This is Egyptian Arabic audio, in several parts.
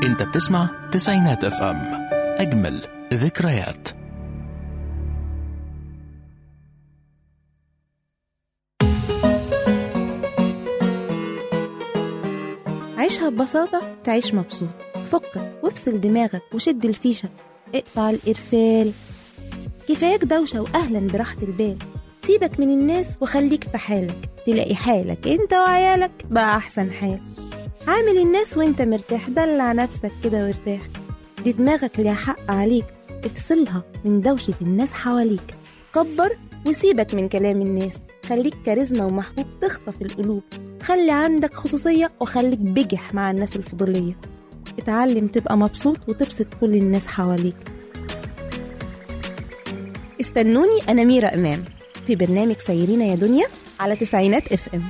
انت بتسمع تسعينات اف ام اجمل ذكريات عيشها ببساطة تعيش مبسوط فكك وافصل دماغك وشد الفيشة اقطع الإرسال كفاياك دوشة وأهلا براحة البال سيبك من الناس وخليك في حالك تلاقي حالك انت وعيالك بقى أحسن حال عامل الناس وانت مرتاح دلع نفسك كده وارتاح دي دماغك ليها حق عليك افصلها من دوشة الناس حواليك كبر وسيبك من كلام الناس خليك كاريزما ومحبوب تخطف القلوب خلي عندك خصوصية وخليك بجح مع الناس الفضولية اتعلم تبقى مبسوط وتبسط كل الناس حواليك استنوني أنا ميرا إمام في برنامج سيرينا يا دنيا على تسعينات اف ام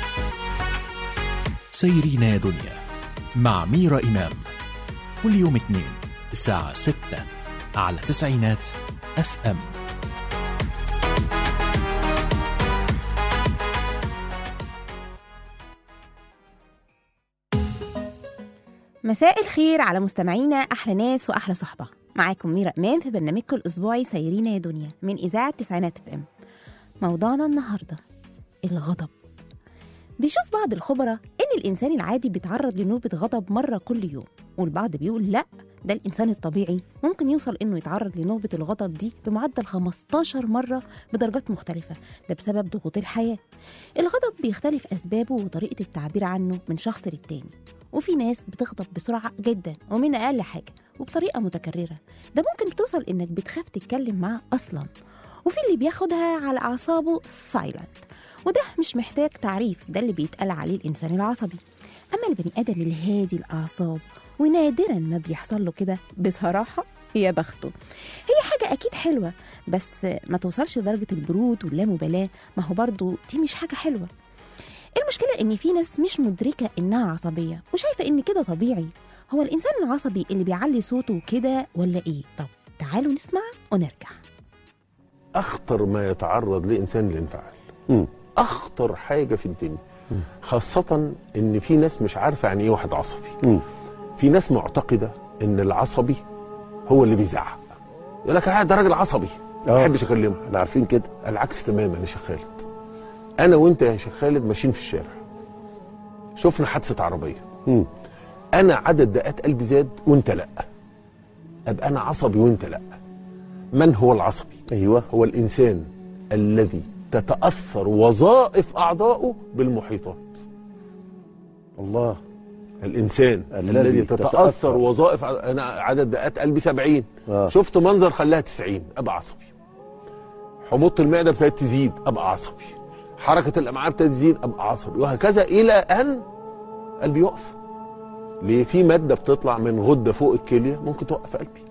سيرينا يا دنيا مع ميرا إمام كل يوم اثنين الساعة 6 على تسعينات اف ام مساء الخير على مستمعينا احلى ناس واحلى صحبه معاكم ميرا امام في برنامجكم الاسبوعي سيرينا يا دنيا من اذاعه تسعينات اف ام موضوعنا النهارده الغضب بيشوف بعض الخبراء ان الانسان العادي بيتعرض لنوبه غضب مره كل يوم والبعض بيقول لا ده الانسان الطبيعي ممكن يوصل انه يتعرض لنوبه الغضب دي بمعدل 15 مره بدرجات مختلفه ده بسبب ضغوط الحياه الغضب بيختلف اسبابه وطريقه التعبير عنه من شخص للتاني وفي ناس بتغضب بسرعة جدا ومن أقل حاجة وبطريقة متكررة ده ممكن بتوصل إنك بتخاف تتكلم معاه أصلا وفي اللي بياخدها على أعصابه سايلنت وده مش محتاج تعريف ده اللي بيتقال عليه الإنسان العصبي أما البني آدم الهادي الأعصاب ونادرا ما بيحصل له كده بصراحة يا بخته هي حاجة أكيد حلوة بس ما توصلش لدرجة البرود واللامبالاة ما هو برضو دي مش حاجة حلوة المشكلة إن في ناس مش مدركة إنها عصبية وشايفة إن كده طبيعي هو الإنسان العصبي اللي بيعلي صوته كده ولا إيه؟ طب تعالوا نسمع ونرجع اخطر ما يتعرض لانسان الانفعال مم. اخطر حاجه في الدنيا خاصه ان في ناس مش عارفه يعني ايه واحد عصبي مم. في ناس معتقده ان العصبي هو اللي بيزعق يقول لك آه ده راجل عصبي ما آه. بحبش اكلمه احنا عارفين كده العكس تماما يا شيخ خالد انا وانت يا شيخ خالد ماشيين في الشارع شفنا حادثه عربيه مم. انا عدد دقات قلبي زاد وانت لا ابقى انا عصبي وانت لا من هو العصبي ايوه هو الانسان الذي تتاثر وظائف اعضائه بالمحيطات الله الانسان الذي الذي تتأثر. تتاثر وظائف ع- انا عدد دقات قلبي 70 آه. شفت منظر خلاها 90 ابقى عصبي حموضه المعده ابتدت تزيد ابقى عصبي حركه الامعاء ابتدت تزيد ابقى عصبي وهكذا الى ان قلبي يقف ليه في ماده بتطلع من غده فوق الكليه ممكن توقف قلبي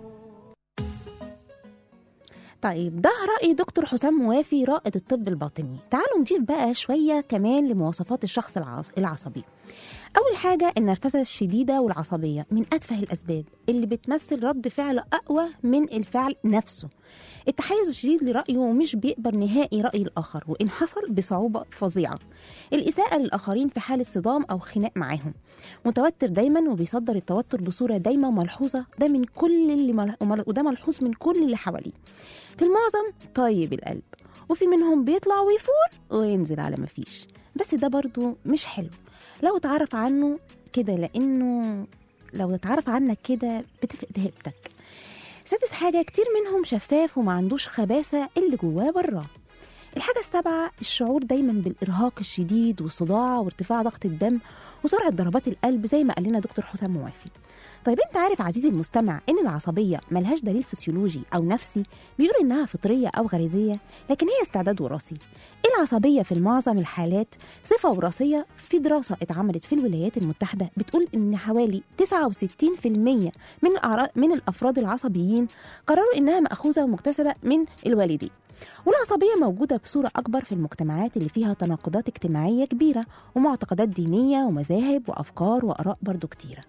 طيب ده رأي دكتور حسام موافي رائد الطب الباطني تعالوا نضيف بقى شوية كمان لمواصفات الشخص العص- العصبي أول حاجة النرفزة الشديدة والعصبية من أتفه الأسباب اللي بتمثل رد فعل أقوى من الفعل نفسه التحيز الشديد لرأيه ومش بيقبل نهائي رأي الآخر وإن حصل بصعوبة فظيعة الإساءة للآخرين في حالة صدام أو خناق معاهم متوتر دايما وبيصدر التوتر بصورة دايما ملحوظة ده من كل اللي مل... ومل- وده ملحوظ من كل اللي حواليه في المعظم طيب القلب وفي منهم بيطلع ويفور وينزل على مفيش بس ده برضو مش حلو لو اتعرف عنه كده لانه لو اتعرف عنك كده بتفقد هيبتك سادس حاجة كتير منهم شفاف وما عندوش خباثة اللي جواه براه الحاجة السابعة الشعور دايما بالإرهاق الشديد والصداع وارتفاع ضغط الدم وسرعة ضربات القلب زي ما قال لنا دكتور حسام موافي طيب انت عارف عزيزي المستمع ان العصبية ملهاش دليل فسيولوجي او نفسي بيقول انها فطرية او غريزية لكن هي استعداد وراثي العصبية في معظم الحالات صفة وراثية في دراسة اتعملت في الولايات المتحدة بتقول ان حوالي 69% من الأعرا- من الافراد العصبيين قرروا انها مأخوذة ومكتسبة من الوالدين والعصبية موجودة بصورة أكبر في المجتمعات اللي فيها تناقضات اجتماعية كبيرة ومعتقدات دينية ومذاهب وأفكار وآراء برضو كتيرة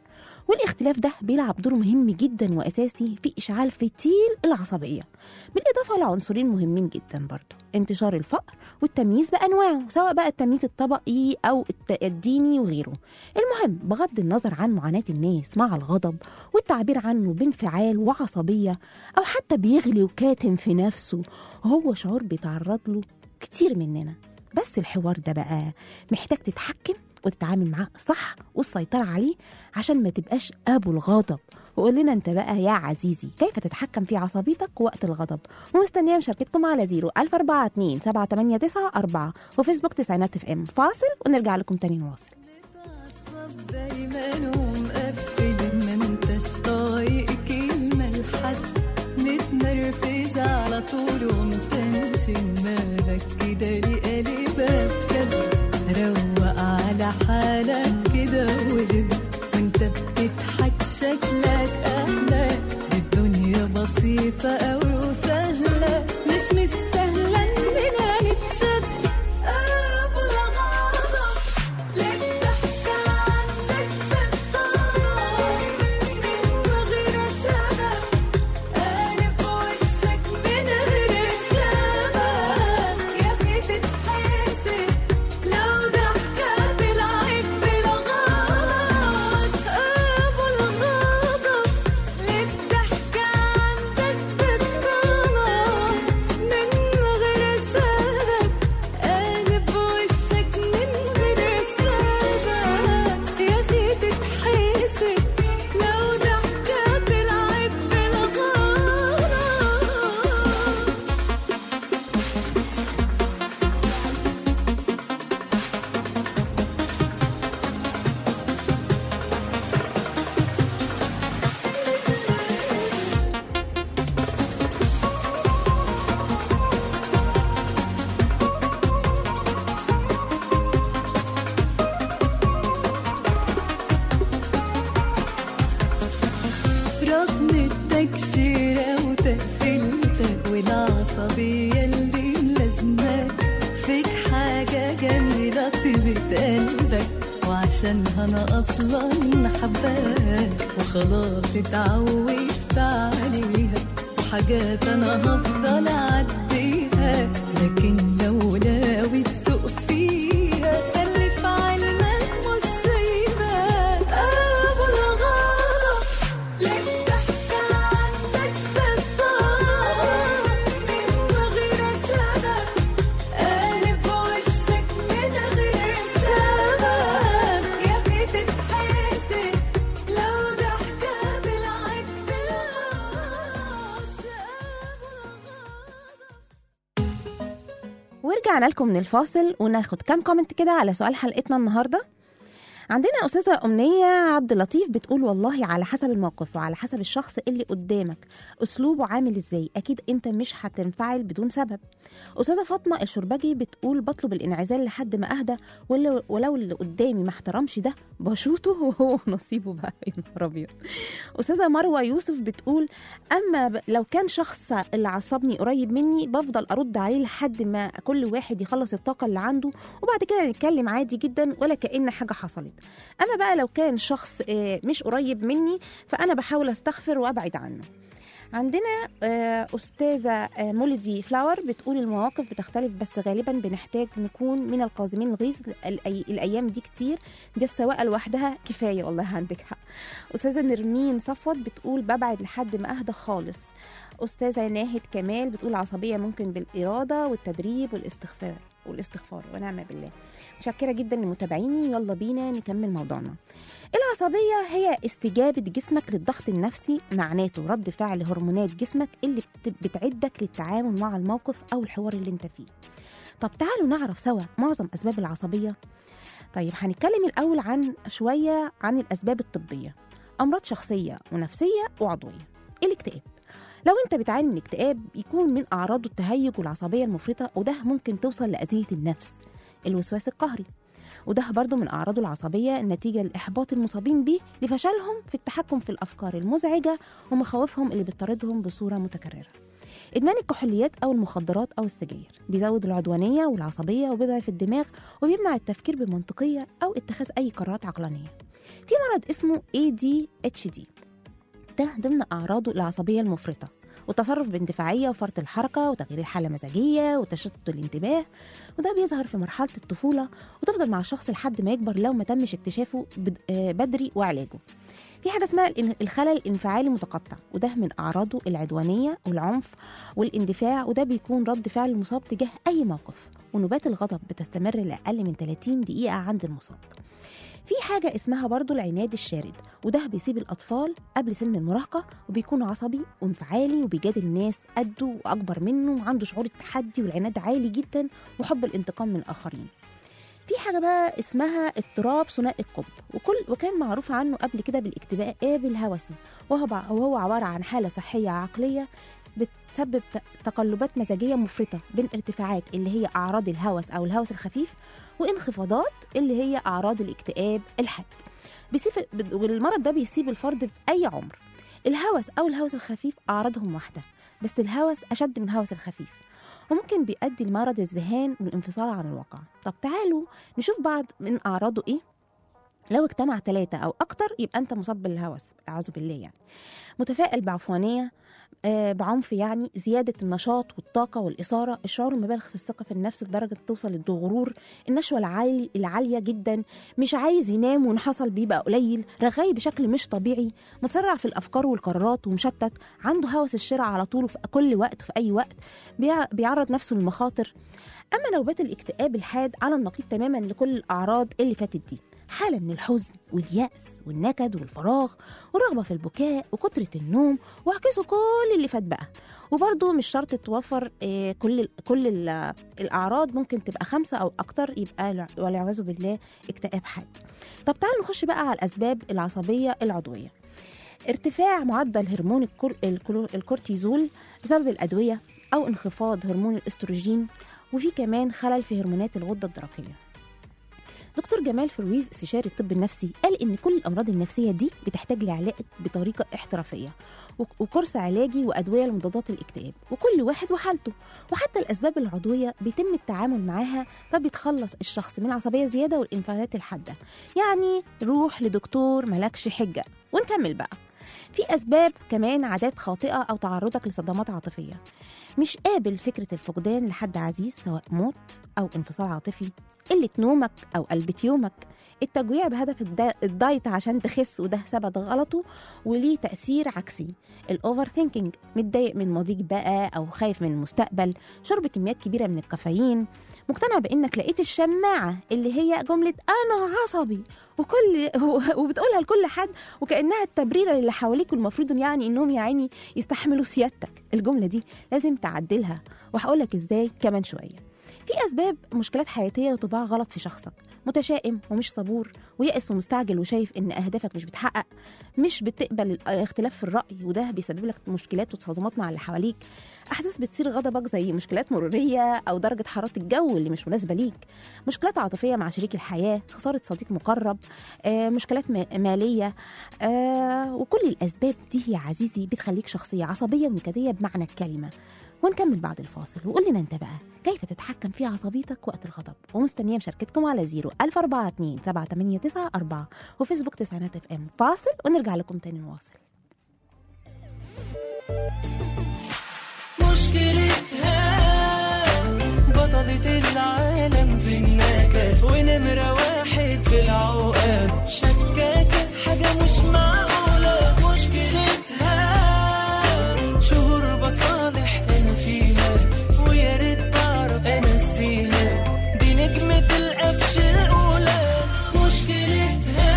والاختلاف ده بيلعب دور مهم جدا وأساسي في إشعال فتيل العصبية بالإضافة لعنصرين مهمين جدا برضو انتشار الفقر والتمييز بأنواعه سواء بقى التمييز الطبقي أو الت- الديني وغيره المهم بغض النظر عن معاناة الناس مع الغضب والتعبير عنه بانفعال وعصبية أو حتى بيغلي وكاتم في نفسه وهو شعور بيتعرض له كتير مننا بس الحوار ده بقى محتاج تتحكم وتتعامل معاه صح والسيطرة عليه عشان ما تبقاش أبو الغضب وقول لنا انت بقى يا عزيزي كيف تتحكم في عصبيتك وقت الغضب ومستنيه مشاركتكم على 0 1042 789 4 وفيسبوك تسعينات اف ام فاصل ونرجع لكم تاني نواصل متعصب دايما ومقفل ما انتش طايق كلمة لحد متنرفز على طول ومتنشن مالك كده ليه قلبك كده روق على حالك كده وهب وانت بتضحك شكلك احلى الدنيا بسيطة أوي وسهلة مش مستاهلة اننا نتشد أبو الغضب للضحكة عندك بالطرف من غير سبب قالب وشك من غير سبب يا أخي تتحسد لو ضحكة بالعيب بالغلط أبو الغضب للضحكة عندك بالطرف من غير سبب قالب وشك من غير سبب يا أخي تتحسد لو ضحكة بالعيب بالغلط رغم التكشيرة وتقفيلتك والعصبية اللي ملازماك فيك حاجة جميلة طيبة قلبك وعشانها أنا أصلا حباك وخلاص اتعودت عليها وحاجات أنا هفضل أعديها لكن لو ناوي تسوق فيها خلي في علمك مصيبة أبو الغضب للضحكة عندك بالطرف من غير سبب قالب وشك من غير سبب يا أخي تتحسد لو ضحكة بالعيب بالغلط ورجعنا لكم من الفاصل وناخد كام كومنت كده على سؤال حلقتنا النهارده عندنا أستاذة أمنية عبد اللطيف بتقول والله على حسب الموقف وعلى حسب الشخص اللي قدامك أسلوبه عامل إزاي أكيد أنت مش هتنفعل بدون سبب أستاذة فاطمة الشربجي بتقول بطلب الانعزال لحد ما أهدى ولو, ولو اللي قدامي ما احترمش ده بشوطه وهو نصيبه بقى يا نهار أبيض أستاذة مروة يوسف بتقول أما ب- لو كان شخص اللي عصبني قريب مني بفضل أرد عليه لحد ما كل واحد يخلص الطاقة اللي عنده وبعد كده نتكلم عادي جدا ولا كأن حاجة حصلت اما بقى لو كان شخص آه، مش قريب مني فانا بحاول استغفر وابعد عنه عندنا آه، أستاذة آه، مولدي فلاور بتقول المواقف بتختلف بس غالبا بنحتاج نكون من القازمين الغيظ الأي... الأيام دي كتير دي السواقة لوحدها كفاية والله عندك حق أستاذة نرمين صفوت بتقول ببعد لحد ما أهدى خالص أستاذة ناهد كمال بتقول عصبية ممكن بالإرادة والتدريب والاستغفار والاستغفار ونعم بالله متشكرة جدا لمتابعيني يلا بينا نكمل موضوعنا العصبية هي استجابة جسمك للضغط النفسي معناته رد فعل هرمونات جسمك اللي بت- بتعدك للتعامل مع الموقف أو الحوار اللي انت فيه طب تعالوا نعرف سوا معظم أسباب العصبية طيب هنتكلم الأول عن شوية عن الأسباب الطبية أمراض شخصية ونفسية وعضوية الاكتئاب لو انت بتعاني من اكتئاب يكون من أعراضه التهيج والعصبية المفرطة وده ممكن توصل لأذية النفس الوسواس القهري وده برضه من أعراضه العصبية نتيجة لإحباط المصابين به لفشلهم في التحكم في الأفكار المزعجة ومخاوفهم اللي بتطاردهم بصورة متكررة ادمان الكحوليات او المخدرات او السجاير بيزود العدوانيه والعصبيه وبيضعف الدماغ وبيمنع التفكير بمنطقيه او اتخاذ اي قرارات عقلانيه في مرض اسمه ADHD ده ضمن اعراضه العصبيه المفرطه والتصرف باندفاعيه وفرط الحركه وتغيير الحاله المزاجيه وتشتت الانتباه وده بيظهر في مرحله الطفوله وتفضل مع الشخص لحد ما يكبر لو ما تمش اكتشافه بد- آه، بدري وعلاجه في حاجه اسمها الإن- الخلل الانفعالي المتقطع وده من اعراضه العدوانيه والعنف والاندفاع وده بيكون رد فعل المصاب تجاه اي موقف ونوبات الغضب بتستمر لاقل من 30 دقيقه عند المصاب في حاجة اسمها برضو العناد الشارد وده بيسيب الأطفال قبل سن المراهقة وبيكون عصبي وانفعالي وبيجادل الناس قده وأكبر منه وعنده شعور التحدي والعناد عالي جدا وحب الانتقام من الآخرين في حاجة بقى اسمها اضطراب ثنائي القطب وكل وكان معروف عنه قبل كده بالاكتئاب الهوسي وهو بع- وهو عبارة عن حالة صحية عقلية بتسبب ت- تقلبات مزاجية مفرطة بين ارتفاعات اللي هي أعراض الهوس أو الهوس الخفيف وانخفاضات اللي هي أعراض الاكتئاب الحاد بيسيب والمرض ده بيسيب الفرد في أي عمر الهوس أو الهوس الخفيف أعراضهم واحدة بس الهوس أشد من الهوس الخفيف وممكن بيؤدي لمرض الذهان والانفصال عن الواقع طب تعالوا نشوف بعض من أعراضه إيه لو اجتمع ثلاثة أو أكتر يبقى أنت مصاب بالهوس أعوذ بالله يعني متفائل بعفوانية آه، بعنف يعني زيادة النشاط والطاقة والإثارة الشعور المبالغ في الثقة في النفس لدرجة توصل للغرور النشوة العالي العالية جدا مش عايز ينام وانحصل بيبقى قليل رغاي بشكل مش طبيعي متسرع في الأفكار والقرارات ومشتت عنده هوس الشراء على طول في كل وقت في أي وقت بيع- بيعرض نفسه للمخاطر أما نوبات الاكتئاب الحاد على النقيض تماما لكل الأعراض اللي فاتت دي حالة من الحزن واليأس والنكد والفراغ والرغبة في البكاء وكترة النوم واعكسوا كل اللي فات بقى وبرضه مش شرط توفر آه، كل كل ال- الأعراض ممكن تبقى خمسة أو أكتر يبقى لا- والعياذ بالله اكتئاب حاد طب تعالوا نخش بقى على الأسباب العصبية العضوية ارتفاع معدل هرمون الكور الكلو- الكورتيزول بسبب الأدوية أو انخفاض هرمون الأستروجين وفي كمان خلل في هرمونات الغدة الدرقية دكتور جمال فرويز استشاري الطب النفسي قال ان كل الامراض النفسيه دي بتحتاج لعلاج بطريقه احترافيه وك- وكورس علاجي وادويه لمضادات الاكتئاب وكل واحد وحالته وحتى الاسباب العضويه بيتم التعامل معاها فبيتخلص الشخص من العصبيه زياده والانفعالات الحاده يعني روح لدكتور ملكش حجه ونكمل بقى في اسباب كمان عادات خاطئه او تعرضك لصدمات عاطفيه مش قابل فكره الفقدان لحد عزيز سواء موت او انفصال عاطفي قلة نومك أو قلبة يومك التجويع بهدف الدا- الدايت عشان تخس وده ثبت غلطه وليه تأثير عكسي الأوفر ثينكينج متضايق من ماضيك بقى أو خايف من المستقبل شرب كميات كبيرة من الكافيين مقتنع بإنك لقيت الشماعة اللي هي جملة أنا عصبي وكل وبتقولها لكل حد وكأنها التبرير اللي حواليك والمفروض يعني إنهم يا عيني يستحملوا سيادتك الجملة دي لازم تعدلها وهقولك إزاي كمان شوية في أسباب مشكلات حياتية وطباع غلط في شخصك متشائم ومش صبور ويأس ومستعجل وشايف إن أهدافك مش بتحقق مش بتقبل الاختلاف في الرأي وده بيسبب لك مشكلات وتصادمات مع اللي حواليك أحداث بتثير غضبك زي مشكلات مرورية أو درجة حرارة الجو اللي مش مناسبة ليك مشكلات عاطفية مع شريك الحياة خسارة صديق مقرب آه، مشكلات ما- مالية آه، وكل الأسباب دي يا عزيزي بتخليك شخصية عصبية ونكدية بمعنى الكلمة ونكمل بعد الفاصل وقول لنا انت بقى كيف تتحكم في عصبيتك وقت الغضب ومستنيه مشاركتكم على 0 1042 789 4 وفيسبوك تسعينات اف ام فاصل ونرجع لكم تاني نواصل مشكلتها بطلة العالم في النكد ونمرة واحد في العقد شكاكة حاجة مش معقولة مشكلتها شهور بصالح أنا فيها ويا ريت تعرف أنسيها دي نجمة القفش الأولى مشكلتها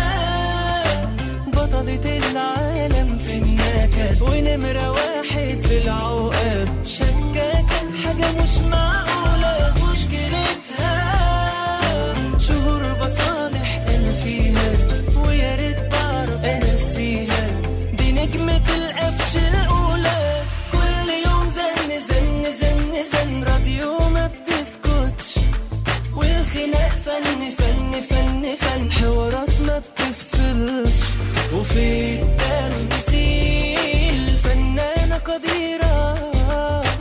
بطلة العالم في النكد ونمرة واحد في العقد شكاكة حاجة مش معقولة مشكلتها شهور بصالح أنا فيها ويا ريت تعرف أنسيها دي نجمة القفش الأولى كل يوم زن زن زن زن راديو ما بتسكتش والخناق فن فن فن فن حوارات ما بتفصلش وفي التمثيل فنانة قديرة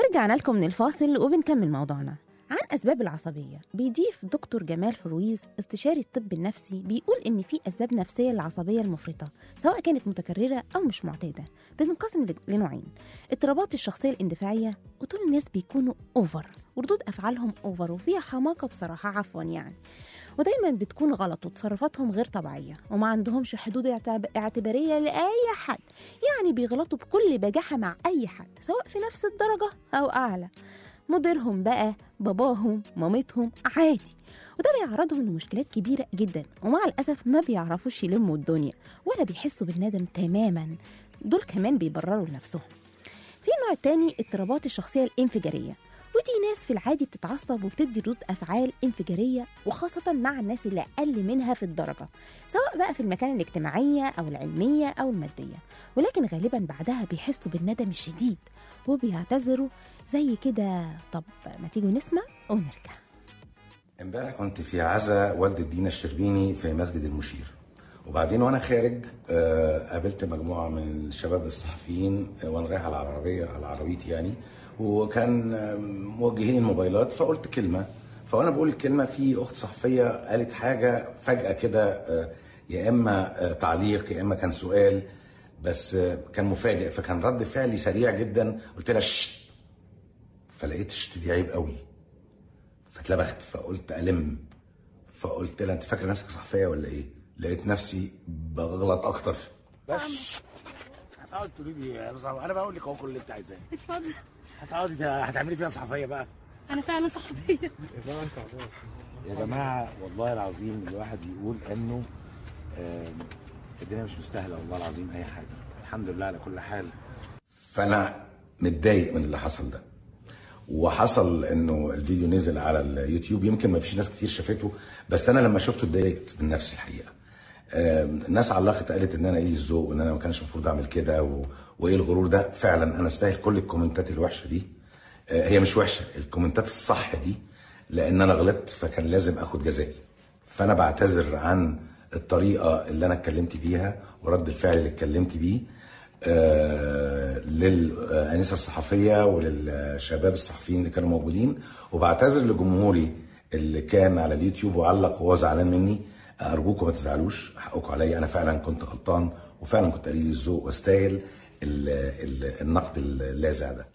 ورجعنا لكم من الفاصل وبنكمل موضوعنا عن أسباب العصبية بيضيف دكتور جمال فرويز استشاري الطب النفسي بيقول إن في أسباب نفسية للعصبية المفرطة سواء كانت متكررة أو مش معتادة بتنقسم ل- لنوعين اضطرابات الشخصية الاندفاعية وطول الناس بيكونوا أوفر وردود أفعالهم أوفر وفيها حماقة بصراحة عفوا يعني ودايما بتكون غلط وتصرفاتهم غير طبيعية وما عندهمش حدود اعتب- اعتبارية لأي حد يعني بيغلطوا بكل بجاحة مع أي حد سواء في نفس الدرجة أو أعلى مديرهم بقى باباهم مامتهم عادي وده بيعرضهم لمشكلات كبيرة جدا ومع الأسف ما بيعرفوش يلموا الدنيا ولا بيحسوا بالندم تماما دول كمان بيبرروا لنفسهم في نوع تاني اضطرابات الشخصية الانفجارية ودي ناس في العادي بتتعصب وبتدي ردود أفعال انفجارية وخاصة مع الناس اللي أقل منها في الدرجة سواء بقى في المكان الاجتماعية أو العلمية أو المادية ولكن غالبا بعدها بيحسوا بالندم الشديد وبيعتذروا زي كده طب ما تيجوا نسمع ونرجع امبارح كنت في عزا والدة دينا الشربيني في مسجد المشير وبعدين وانا خارج آه، قابلت مجموعه من الشباب الصحفيين آه، وانا رايح على العربيه على عربيتي يعني وكان آه، موجهين الموبايلات فقلت كلمه فوانا بقول الكلمه في اخت صحفيه قالت حاجه فجاه كده آه، يا اما آه، تعليق يا اما كان سؤال بس آه، كان مفاجئ فكان رد فعلي سريع جدا قلت لها شت فلقيت الشت دي عيب قوي فاتلبخت فقلت الم فقلت لها انت فاكره نفسك صحفيه ولا ايه؟ لقيت نفسي بغلط اكتر بس هتقعد تقولي لي يا مصعب انا بقول لك اهو كل اللي انت عايزاه اتفضل هتقعدي ت- هتعملي فيها صحفيه بقى انا فعلا صحفيه يا جماعه والله العظيم الواحد يقول انه آم، الدنيا مش مستاهله والله العظيم اي حاجه الحمد لله على كل حال فانا متضايق من اللي حصل ده وحصل انه الفيديو نزل على اليوتيوب يمكن ما فيش ناس كتير شافته بس انا لما شفته اتضايقت من نفسي الحقيقه آم، الناس علقت قالت ان انا قليل الذوق وان انا ما كانش المفروض اعمل كده و... وايه الغرور ده فعلا انا استاهل كل الكومنتات الوحشه دي آه، هي مش وحشه الكومنتات الصح دي لان انا غلطت فكان لازم اخد جزائي فانا بعتذر عن الطريقه اللي انا اتكلمت بيها ورد الفعل اللي اتكلمت بيه آه، للانسه الصحفيه وللشباب الصحفيين اللي كانوا موجودين وبعتذر لجمهوري اللي كان على اليوتيوب وعلق وهو زعلان مني ارجوكم ما تزعلوش حقكم عليا انا فعلا كنت غلطان وفعلا كنت قليل الذوق واستاهل ال- ال- النقد اللاذع ده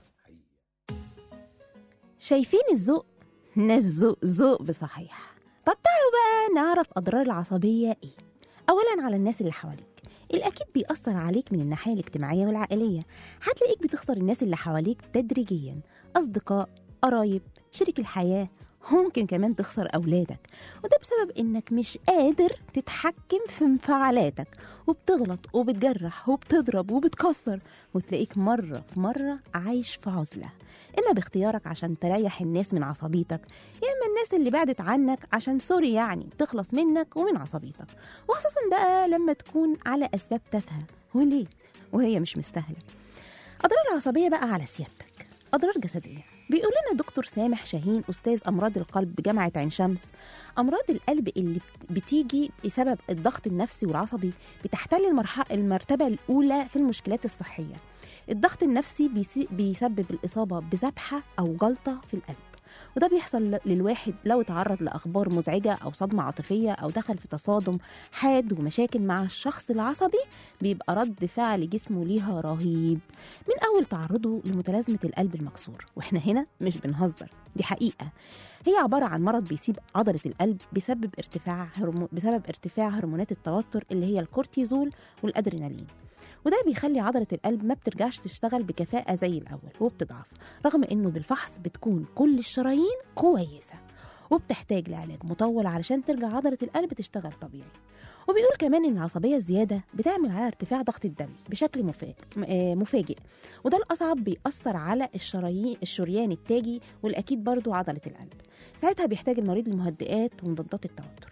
شايفين الذوق ناس ذوق ذوق بصحيح طب تعالوا بقى نعرف أضرار العصبية إيه أولا على الناس اللي حواليك الأكيد بيأثر عليك من الناحية الاجتماعية والعائلية هتلاقيك بتخسر الناس اللي حواليك تدريجيا أصدقاء قرايب شريك الحياة ممكن كمان تخسر أولادك وده بسبب إنك مش قادر تتحكم في انفعالاتك وبتغلط وبتجرح وبتضرب وبتكسر وتلاقيك مرة في مرة عايش في عزلة إما باختيارك عشان تريح الناس من عصبيتك يا إما الناس اللي بعدت عنك عشان سوري يعني تخلص منك ومن عصبيتك وخصوصا بقى لما تكون على أسباب تافهة وليه وهي مش مستاهلة أضرار العصبية بقى على سيادتك أضرار جسدية بيقول لنا دكتور سامح شاهين أستاذ أمراض القلب بجامعة عين شمس أمراض القلب اللي بت- بتيجي بسبب الضغط النفسي والعصبي بتحتل المرح- المرتبة الأولى في المشكلات الصحية الضغط النفسي بيسي- بيسبب الإصابة بذبحة أو جلطة في القلب وده بيحصل ل- للواحد لو تعرض لأخبار مزعجة أو صدمة عاطفية أو دخل في تصادم حاد ومشاكل مع الشخص العصبي بيبقى رد فعل جسمه ليها رهيب من أول تعرضه لمتلازمة القلب المكسور وإحنا هنا مش بنهزر دي حقيقة هي عبارة عن مرض بيسيب عضلة القلب بسبب ارتفاع هرمو... بسبب ارتفاع هرمونات التوتر اللي هي الكورتيزول والأدرينالين وده بيخلي عضلة القلب ما بترجعش تشتغل بكفاءة زي الأول وبتضعف رغم إنه بالفحص بتكون كل الشرايين كويسة وبتحتاج لعلاج مطول علشان ترجع عضلة القلب تشتغل طبيعي وبيقول كمان إن العصبية الزيادة بتعمل على ارتفاع ضغط الدم بشكل مفاجئ, مفاجئ وده الأصعب بيأثر على الشرايين الشريان التاجي والأكيد برضو عضلة القلب ساعتها بيحتاج المريض لمهدئات ومضادات التوتر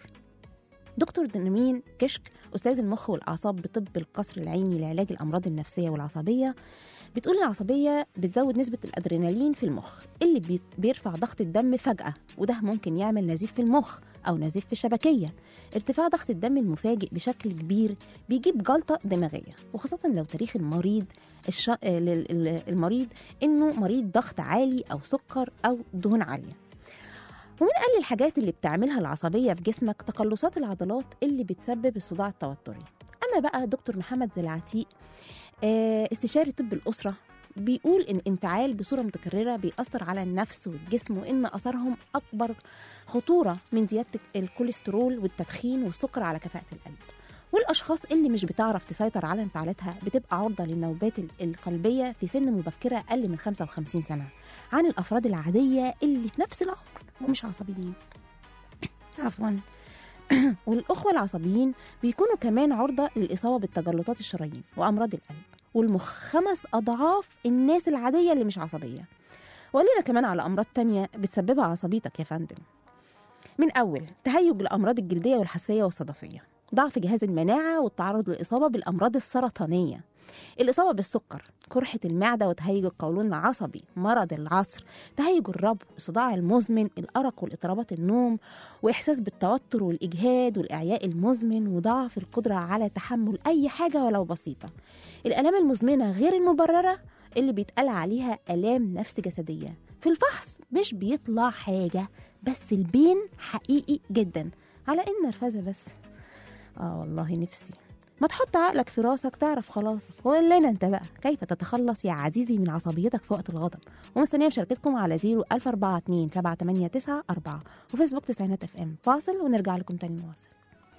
دكتور نرمين كشك أستاذ المخ والأعصاب بطب القصر العيني لعلاج الأمراض النفسية والعصبية بتقول العصبية بتزود نسبة الأدرينالين في المخ اللي بي- بيرفع ضغط الدم فجأة وده ممكن يعمل نزيف في المخ أو نزيف في الشبكية ارتفاع ضغط الدم المفاجئ بشكل كبير بيجيب جلطة دماغية وخاصة لو تاريخ المريض الش... ال- ال- المريض إنه مريض ضغط عالي أو سكر أو دهون عالية ومن أقل الحاجات اللي بتعملها العصبية في جسمك تقلصات العضلات اللي بتسبب الصداع التوتري أما بقى دكتور محمد العتيق آه، استشاري طب الأسرة بيقول إن الانفعال بصورة متكررة بيأثر على النفس والجسم وإن أثرهم أكبر خطورة من زيادة الكوليسترول والتدخين والسكر على كفاءة القلب والأشخاص اللي مش بتعرف تسيطر على انفعالاتها بتبقى عرضة للنوبات ال- القلبية في سن مبكرة أقل من 55 سنة عن الأفراد العادية اللي في نفس العمر ومش عصبيين عفوا والأخوة العصبيين بيكونوا كمان عرضة للإصابة بالتجلطات الشرايين وأمراض القلب والمخ خمس أضعاف الناس العادية اللي مش عصبية وقلنا كمان على أمراض تانية بتسببها عصبيتك يا فندم من أول تهيج الأمراض الجلدية والحساسية والصدفية ضعف جهاز المناعة والتعرض للإصابة بالأمراض السرطانية الإصابة بالسكر قرحة المعدة وتهيج القولون العصبي مرض العصر تهيج الربو الصداع المزمن الأرق والاضطرابات النوم وإحساس بالتوتر والإجهاد والإعياء المزمن وضعف القدرة على تحمل أي حاجة ولو بسيطة الآلام المزمنة غير المبررة اللي بيتقال عليها آلام نفس جسدية في الفحص مش بيطلع حاجة بس البين حقيقي جدا على إن نرفزة بس آه والله نفسي ما تحط عقلك في راسك تعرف خلاص وقول لنا انت بقى كيف تتخلص يا عزيزي من عصبيتك في وقت الغضب ومستنيه مشاركتكم على 0 1042 789 4 وفيسبوك تسعينات اف ام فاصل ونرجع لكم تاني نواصل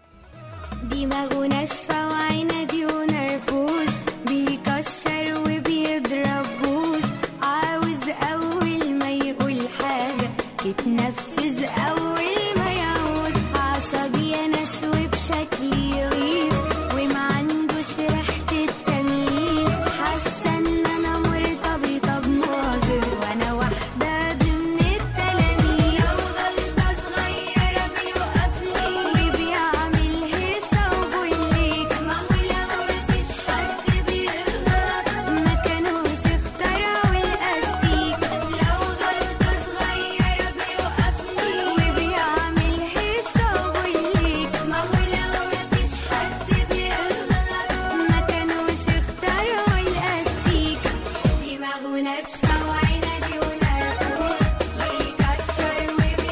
دماغه ناشفة وعنادي ونرفوز بيكشر وبيضرب بوز عاوز أول ما يقول حاجة يتنفذ أول ما يعوز عصبي يا ناس وبشكل يغيظ وما عندوش ريحة التمييز حاسة إن أنا مرتبطة بناظر وأنا واحدة ضمن التلاميذ لو غلطة صغيرة بيوقف لي وبيعمل هيصة وبوليك ما هو لو مفيش حد بيغلط ما كانوش اخترعوا الأستيك لو غلطة صغيرة بيوقف لي وبيعمل هيصة وبوليك ما هو لو مفيش حد بيغلط ما كانوش اخترعوا الأستيك دماغه ناشفة وعنادي ونرفوز بيكشر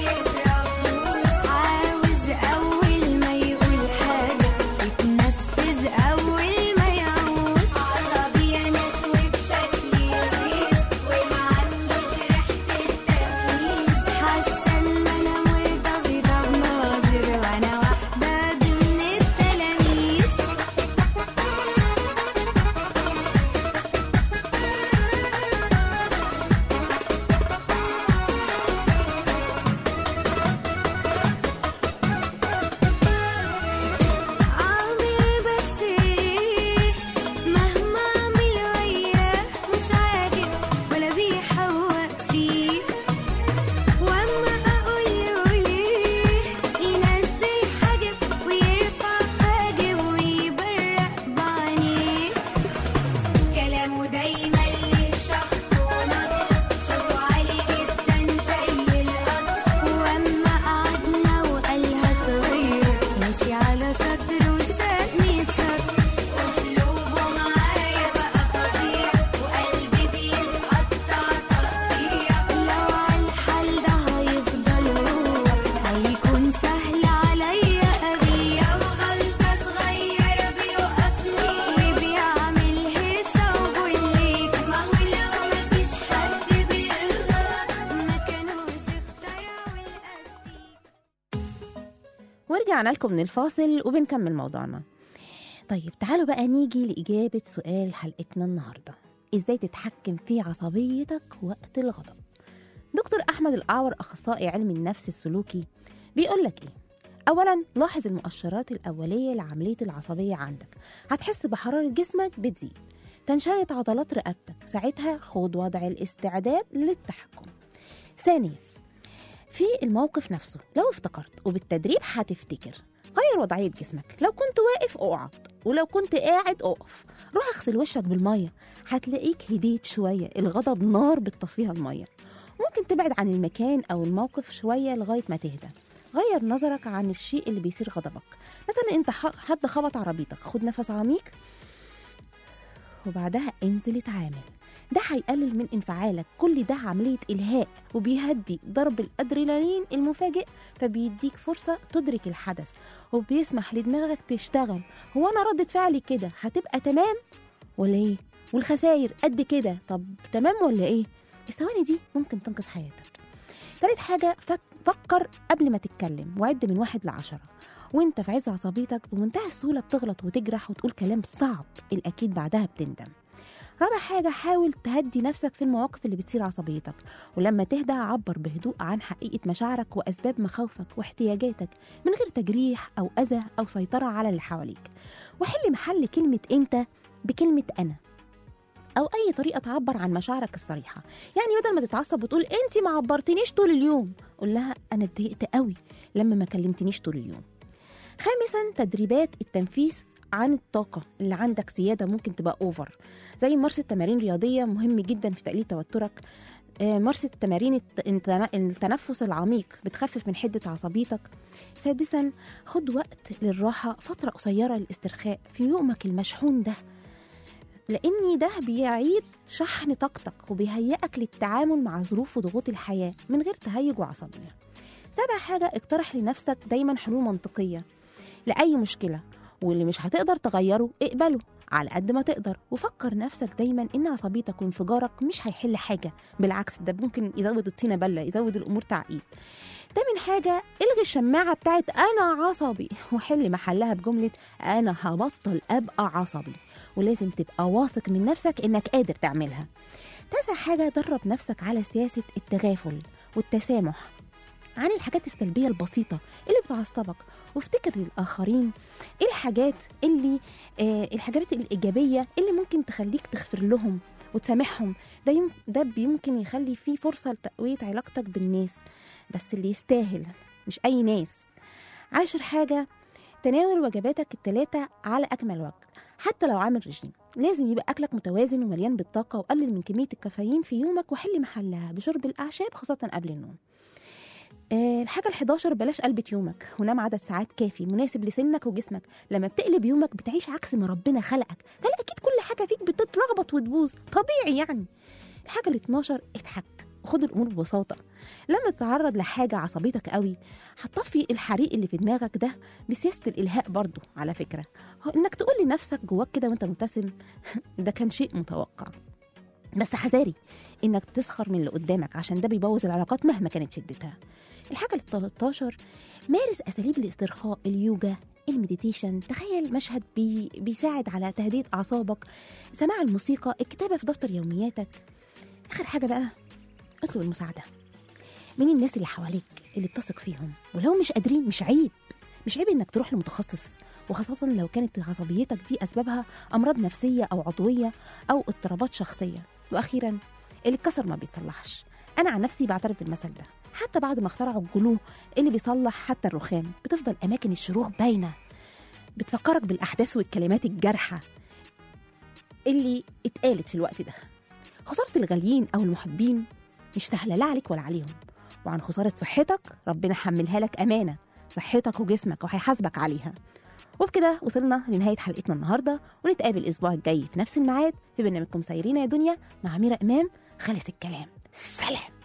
وبيضرب عاوز أول ما يقول حاجة يتنفذ أول ما يعوز عصبي يا ناس وبشكل يغيظ وما عندوش ريحة التمييز حاسة إن أنا مرتبطة بناظر وأنا واحدة ضمن التلاميذ عامل بس ايه مهما اعمل وياه مش عاجب ولا بيحوق فيه واما اقول له ليه ينزل حاجب ويرفع حاجب ويبرق بعينيه كلامه دايما ليه شخط ونط صوته عالي جدا زي القطر واما قعدنا وقالها تغير ماشي على سطر وساقني سطر اسلوبه معايا بقى فظيع وقلبي بيتقطع تقطيع لو عالحال ده هيفضل هو هيكون سهل عليا ابيع وغلطة صغيرة بيوقف لي وبيعمل هيصة وبوليك ما هو لو مفيش حد بيغلط ما كانوش اخترعوا الأستيك ورجعنا لكم من الفاصل وبنكمل موضوعنا طيب تعالوا بقى نيجي لإجابة سؤال حلقتنا النهاردة إزاي تتحكم في عصبيتك وقت الغضب دكتور أحمد الأعور أخصائي علم النفس السلوكي بيقول لك إيه أولا لاحظ المؤشرات الأولية لعملية العصبية عندك هتحس بحرارة جسمك بتزيد تنشرط عضلات رقبتك ساعتها خد وضع الاستعداد للتحكم ثانيا في الموقف نفسه لو افتكرت وبالتدريب هتفتكر غير وضعية جسمك لو كنت واقف اقعد ولو كنت قاعد اقف روح اغسل وشك بالمية هتلاقيك هديت شوية الغضب نار بتطفيها المية ممكن تبعد عن المكان أو الموقف شوية لغاية ما تهدى غير نظرك عن الشيء اللي بيثير غضبك مثلا انت ح- حد خبط عربيتك خد نفس عميق وبعدها انزل اتعامل ده هيقلل من انفعالك كل ده عملية إلهاء وبيهدي ضرب الأدرينالين المفاجئ فبيديك فرصة تدرك الحدث وبيسمح لدماغك تشتغل هو أنا ردة فعلي كده هتبقى تمام ولا إيه والخسائر قد كده طب تمام ولا إيه الثواني دي ممكن تنقذ حياتك تالت حاجة فك فكر قبل ما تتكلم وعد من واحد لعشرة وانت في عز عصبيتك بمنتهى السهولة بتغلط وتجرح وتقول كلام صعب الأكيد بعدها بتندم رابع حاجة حاول تهدي نفسك في المواقف اللي بتثير عصبيتك ولما تهدى عبر بهدوء عن حقيقة مشاعرك وأسباب مخاوفك واحتياجاتك من غير تجريح أو أذى أو سيطرة على اللي حواليك وحل محل كلمة أنت بكلمة أنا أو أي طريقة تعبر عن مشاعرك الصريحة يعني بدل ما تتعصب وتقول أنت ما عبرتنيش طول اليوم قول لها أنا اتضايقت قوي لما ما كلمتنيش طول اليوم خامسا تدريبات التنفيس عن الطاقة اللي عندك زيادة ممكن تبقى أوفر زي ممارسة تمارين رياضية مهم جدا في تقليل توترك آه، ممارسة تمارين الت- التن- التنفس العميق بتخفف من حدة عصبيتك سادسا خد وقت للراحة فترة قصيرة للاسترخاء في يومك المشحون ده لأن ده بيعيد شحن طاقتك وبيهيئك للتعامل مع ظروف وضغوط الحياة من غير تهيج وعصبية سابع حاجة اقترح لنفسك دايما حلول منطقية لأي مشكلة واللي مش هتقدر تغيره اقبله على قد ما تقدر وفكر نفسك دايما ان عصبيتك وانفجارك مش هيحل حاجه بالعكس ده ممكن يزود الطينه بله يزود الامور تعقيد تامن حاجه الغي الشماعه بتاعت انا عصبي وحل محلها بجمله انا هبطل ابقى عصبي ولازم تبقى واثق من نفسك انك قادر تعملها تاسع حاجه درب نفسك على سياسه التغافل والتسامح عن الحاجات السلبية البسيطة اللي بتعصبك وافتكر للآخرين ايه الحاجات اللي آه الحاجات الإيجابية اللي ممكن تخليك تغفر لهم وتسامحهم ده يم ده بيمكن يخلي فيه فرصة لتقوية علاقتك بالناس بس اللي يستاهل مش أي ناس عاشر حاجة تناول وجباتك التلاتة على أكمل وجه حتى لو عامل رجيم لازم يبقى أكلك متوازن ومليان بالطاقة وقلل من كمية الكافيين في يومك وحل محلها بشرب الأعشاب خاصة قبل النوم آه، الحاجة ال11 بلاش قلبة يومك ونام عدد ساعات كافي مناسب لسنك وجسمك لما بتقلب يومك بتعيش عكس ما ربنا خلقك فالأكيد كل حاجة فيك بتتلخبط وتبوظ طبيعي يعني الحاجة ال12 اضحك وخد الامور ببساطه لما تتعرض لحاجه عصبيتك قوي هتطفي الحريق اللي في دماغك ده بسياسه الالهاء برضو على فكره هو انك تقول لنفسك جواك كده وانت مبتسم ده كان شيء متوقع بس حذاري انك تسخر من اللي قدامك عشان ده بيبوظ العلاقات مهما كانت شدتها الحاجه ال 13 مارس اساليب الاسترخاء اليوجا المديتيشن تخيل مشهد بي بيساعد على تهدئه اعصابك سماع الموسيقى الكتابه في دفتر يومياتك اخر حاجه بقى اطلب المساعده من الناس اللي حواليك اللي بتثق فيهم ولو مش قادرين مش عيب مش عيب انك تروح لمتخصص وخاصة لو كانت عصبيتك دي أسبابها أمراض نفسية أو عضوية أو اضطرابات شخصية وأخيرا اللي اتكسر ما بيتصلحش أنا عن نفسي بعترف بالمثل ده حتى بعد ما اخترعوا الجلو اللي بيصلح حتى الرخام بتفضل أماكن الشروخ باينة بتفكرك بالأحداث والكلمات الجارحة اللي اتقالت في الوقت ده خسارة الغاليين أو المحبين مش سهلة لا عليك ولا عليهم وعن خسارة صحتك ربنا حملها لك أمانة صحتك وجسمك وهيحاسبك عليها وبكده وصلنا لنهاية حلقتنا النهاردة ونتقابل الأسبوع الجاي في نفس الميعاد في برنامجكم سايرين يا دنيا مع ميرا إمام خلص الكلام سلام